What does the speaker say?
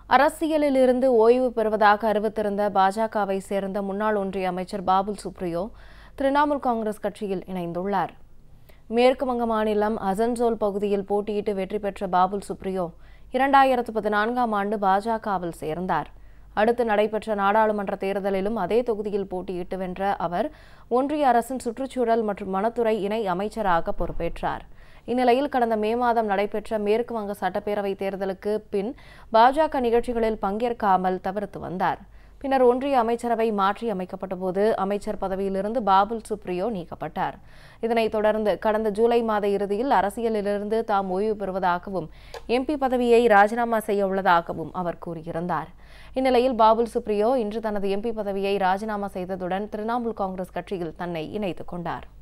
அரசியலில் இருந்து ஓய்வு பெறுவதாக அறிவித்திருந்த பாஜகவை சேர்ந்த முன்னாள் ஒன்றிய அமைச்சர் பாபுல் சுப்ரியோ திரிணாமுல் காங்கிரஸ் கட்சியில் இணைந்துள்ளார் மேற்கு வங்க மாநிலம் அசன்சோல் பகுதியில் போட்டியிட்டு வெற்றி பெற்ற பாபுல் சுப்ரியோ இரண்டாயிரத்து பதினான்காம் ஆண்டு பாஜகவில் சேர்ந்தார் அடுத்து நடைபெற்ற நாடாளுமன்ற தேர்தலிலும் அதே தொகுதியில் போட்டியிட்டு வென்ற அவர் ஒன்றிய அரசின் சுற்றுச்சூழல் மற்றும் வனத்துறை இணை அமைச்சராக பொறுப்பேற்றார் இந்நிலையில் கடந்த மே மாதம் நடைபெற்ற மேற்கு வங்க சட்டப்பேரவை தேர்தலுக்கு பின் பாஜக நிகழ்ச்சிகளில் பங்கேற்காமல் தவிர்த்து வந்தார் பின்னர் ஒன்றிய அமைச்சரவை மாற்றி அமைக்கப்பட்ட போது அமைச்சர் பதவியிலிருந்து பாபுல் சுப்ரியோ நீக்கப்பட்டார் இதனைத் தொடர்ந்து கடந்த ஜூலை மாத இறுதியில் அரசியலிலிருந்து தாம் ஓய்வு பெறுவதாகவும் எம்பி பதவியை ராஜினாமா செய்ய உள்ளதாகவும் அவர் கூறியிருந்தார் இந்நிலையில் பாபுல் சுப்ரியோ இன்று தனது எம்பி பதவியை ராஜினாமா செய்ததுடன் திரிணாமுல் காங்கிரஸ் கட்சியில் தன்னை இணைத்துக் கொண்டார்